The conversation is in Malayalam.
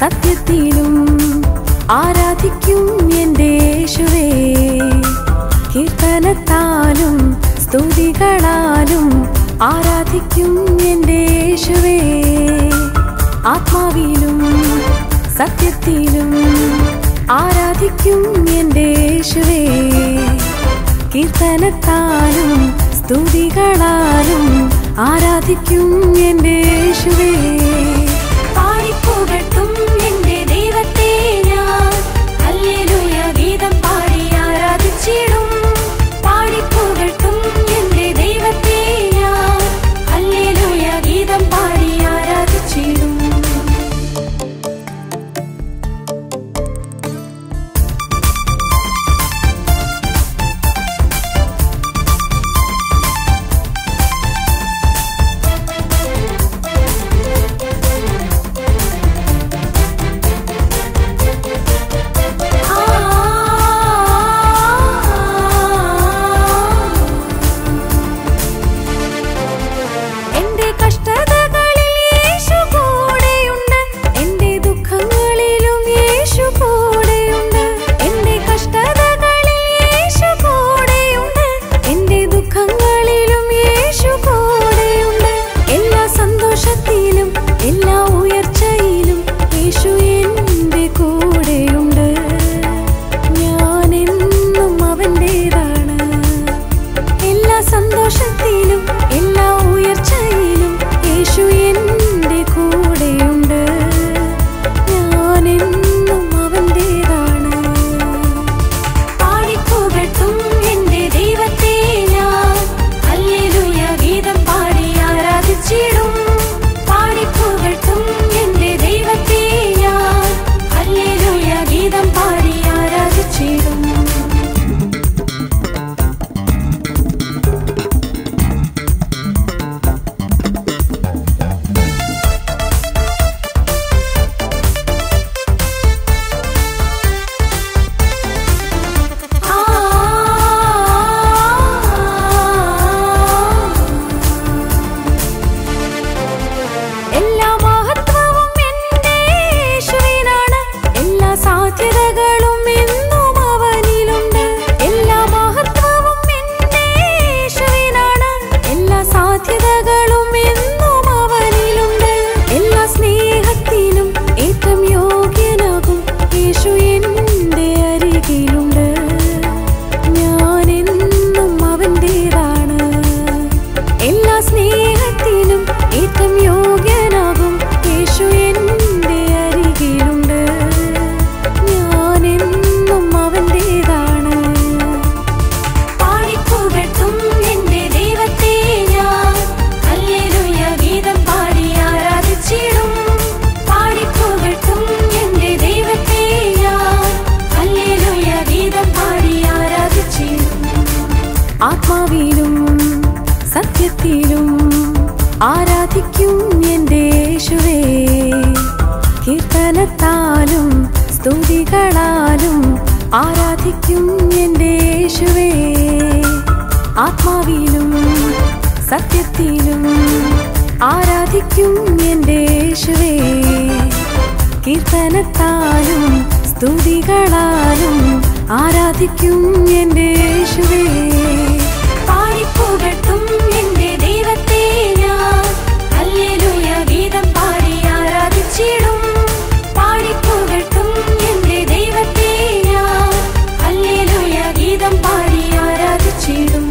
സത്യത്തിലും ആരാധിക്കും എൻ്റെ യേശുവേ കീർത്തനത്താലും സ്തുതികളാലും ആരാധിക്കും എൻ്റെ യേശുവേ ആത്മാവിലും സത്യത്തിലും ആരാധിക്കും എൻ്റെ യേശുവേ കീർത്തനത്താലും സ്തുതികളാലും ആരാധിക്കും എൻ്റെ യേശുവേ പാടിപ്പുകട്ടും എൻ്റെ ദൈവത്തെ ഞാൻ ഹല്ലേലൂയ ഗീതം പാടി ആരാധിച്ചിടും പാടിപ്പുകട്ടും എൻ്റെ ദൈവത്തെ ഞാൻ ഹല്ലേലൂയ ഗീതം പാടി ആരാധിച്ചിടും എന്റെ കഷ്ടതകളിൽ യേശു കൂടെയുണ്ട് എന്റെ ദുഃഖങ്ങളിലും യേശു കൂടെയുണ്ട് എന്റെ കഷ്ടതകളിൽ യേശു കൂടെയുണ്ട് എന്റെ ദുഃഖങ്ങളിലും യേശു കൂടെയുണ്ട് എല്ലാ സന്തോഷത്തിലും എല്ലാ ഉയർച്ചയിലും യേശു എന്റെ കൂടെയുണ്ട് ഞാൻ എന്നും അവൻ്റെതാണ് എല്ലാ സന്തോഷത്തിലും എല്ലാ ഉയർച്ചയിലും യേശു എൻ്റെ കൂടെയുണ്ട് ഞാൻ എന്നും അവൻ്റെതാണ് പാടിപ്പുകട്ടും എൻ്റെ ദൈവത്തെ ഞാൻ ഹല്ലേലൂയ ഗീതം പാടി ആരാധിച്ചിടും പാടിപ്പുകട്ടും എൻ്റെ ദൈവത്തെ ഞാൻ ഹല്ലേലൂയ ഗീതം പാടി ആരാധിച്ചിടും എല്ലാ മഹത്വവും എൻ്റെ യേശുവിനാണ് എല്ലാ സാധ്യതകളും എന്നും അവനിലുണ്ട് എല്ലാ മഹത്വവും എൻ്റെ യേശുവിനാണ് എല്ലാ സാധ്യതകളും എന്നും അവനിലുണ്ട് എല്ലാ സ്നേഹത്തിനും ഏറ്റവും യോഗ്യനാകും യേശു എൻ്റെ അരികിലുണ്ട് ഞാൻ എന്നും അവൻ്റെതാണ് എല്ലാ സ്നേഹത്തിനും ഏറ്റവും യോഗ്യനാകും യേശു എൻ്റെ അരികിലുണ്ട് ഞാൻ എന്നും അവൻ്റെതാണ് പാടിപ്പുകട്ടും എൻ്റെ ദൈവത്തെ ഞാൻ ഹല്ലേലൂയ ഗീതം പാടി ആരാധിച്ചിടും പാടിപ്പുകട്ടും എൻ്റെ ദൈവത്തെ ഞാൻ ഹല്ലേലൂയ ഗീതം പാടി ആരാധിച്ചിടും ആത്മാവിലും സത്യത്തിലും ആരാധിക്കും എൻ്റെ യേശുവേ കീർത്തനത്താലും സ്തുതികളാലും ആരാധിക്കും എൻ്റെ യേശുവേ ആത്മാവിലും സത്യത്തിലും ആരാധിക്കും എൻ്റെ യേശുവേ കീർത്തനത്താലും സ്തുതികളാലും ആരാധിക്കും എൻ്റെ യേശുവേ പാടിപ്പുകട്ടും എൻ്റെ ദൈവത്തെ ഞാൻ ഹല്ലേലൂയ ഗീതം പാടി ആരാധിച്ചിടും പാടിപ്പുകട്ടും എൻ്റെ ദൈവത്തെ ഞാൻ ഹല്ലേലൂയ ഗീതം പാടി ആരാധിച്ചിടും